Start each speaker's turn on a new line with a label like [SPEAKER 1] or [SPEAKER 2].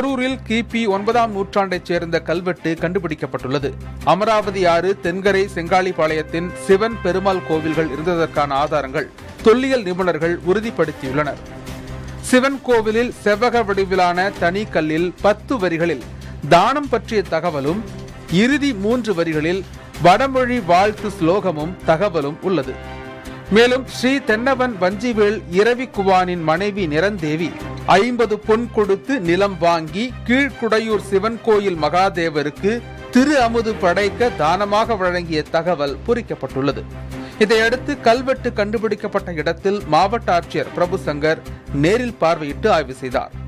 [SPEAKER 1] போரூரில் கிபி ஒன்பதாம் நூற்றாண்டைச் சேர்ந்த கல்வெட்டு கண்டுபிடிக்கப்பட்டுள்ளது அமராவதி ஆறு தென்கரை செங்காலிபாளையத்தின் சிவன் பெருமாள் கோவில்கள் இருந்ததற்கான ஆதாரங்கள் தொல்லியல் நிபுணர்கள் உறுதிப்படுத்தியுள்ளனர் சிவன் கோவிலில் செவ்வக வடிவிலான தனி கல்லில் பத்து வரிகளில் தானம் பற்றிய தகவலும் இறுதி மூன்று வரிகளில் வடமொழி வாழ்த்து ஸ்லோகமும் தகவலும் உள்ளது மேலும் ஸ்ரீ தென்னவன் வஞ்சிவேல் இரவி குவானின் மனைவி நிரந்தேவி ஐம்பது பொன் கொடுத்து நிலம் வாங்கி கீழ்குடையூர் சிவன் கோயில் மகாதேவருக்கு திரு அமுது படைக்க தானமாக வழங்கிய தகவல் பொறிக்கப்பட்டுள்ளது இதையடுத்து கல்வெட்டு கண்டுபிடிக்கப்பட்ட இடத்தில் மாவட்ட ஆட்சியர் பிரபு சங்கர் நேரில் பார்வையிட்டு ஆய்வு செய்தார்